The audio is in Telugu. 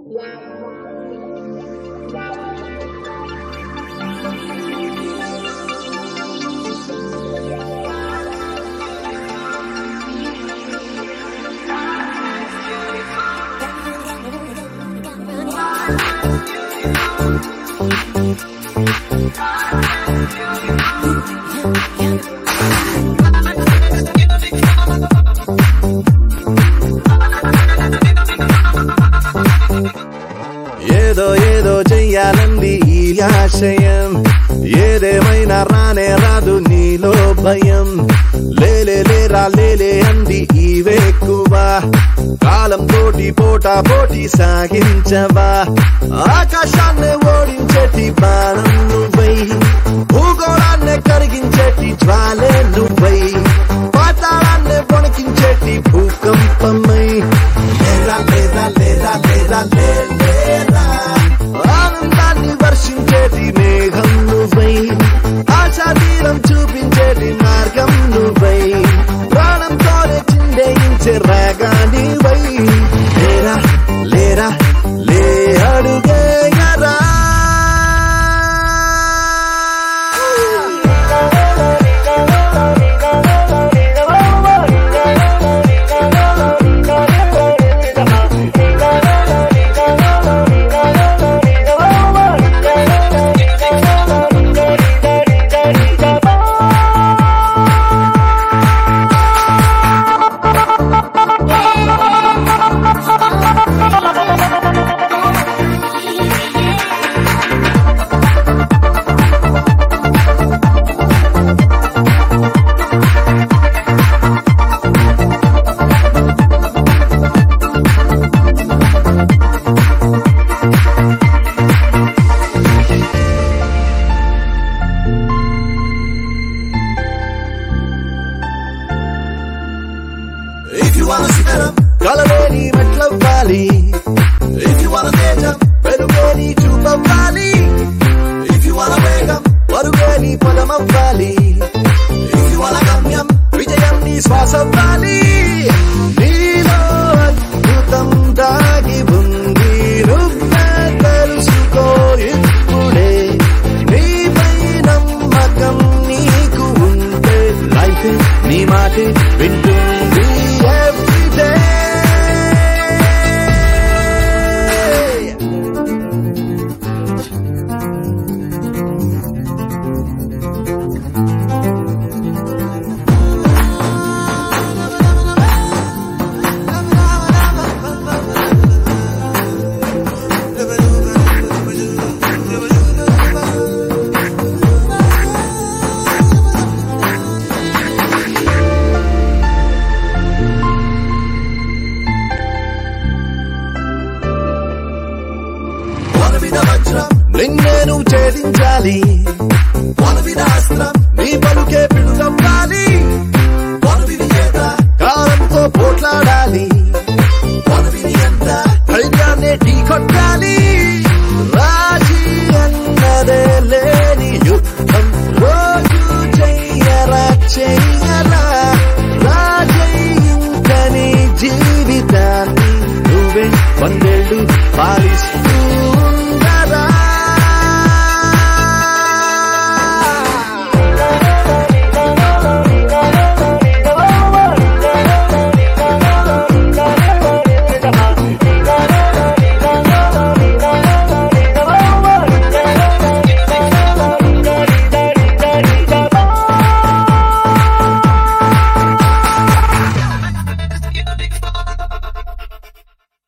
ఏదో ఏదో చెయ్యాలంది ఈ ఆశయం ఏదేమైనా రానే రాదు నీలో భయం లేలే లేరా లేలే అంది ఈ వేక్కువ కాలం తోటి పోటా పోటీ సాగించవా ఆకాశాన్ని ఓడించేటి బాణం నువ్వై భూగోళాన్ని కరిగించేటి జ్వాలే నువ్వై పాతాళాన్ని వణికించేటి భూకంపమై లేరా లేరా లేరా లేరా లే లేరా ఆనందాన్ని వర్షించేటి మేఘం నువ్వై ఆశాతీరం చూపించేటి మార్గం నువ్వై ప్రాణంతోనే చిందేయించే రాగానివై లేరా లేరా లే అడుగేయరా If you wanna శిఖరం కలలేని మెట్లవ్వాలి If you wanna తేజం పెరుగేని చూపవ్వాలి If you wanna వేగం పరుగేని పదమవ్వాలి If you wanna గమ్యం విజయం నీ శ్వాసవ్వాలి నీలో అద్భుతం దాగి ఉంది నువ్వే తెలుసుకో ఇప్పుడే నీపై నమ్మకం నీకు ఉంటే లైఫ్ నీ మాటే వింటుంది everyday. వనవిద వజ్రం నిన్నేను ఛేదించాలి వనవిద అస్త్రం నీ పలుకే పిడుగవ్వాలి వనవిది ఏత కాలంతో పోట్లాడాలి వనవిది ఎంత ధైర్యాన్ని ఢీ కొట్టాలి రాజీ అన్నదే లేని యుద్ధం రోజు చెయ్యరా చెయ్యరా రాజయ్యుంకని జీవితాన్ని నువ్వే వందేళ్ళు పాలిస్తూ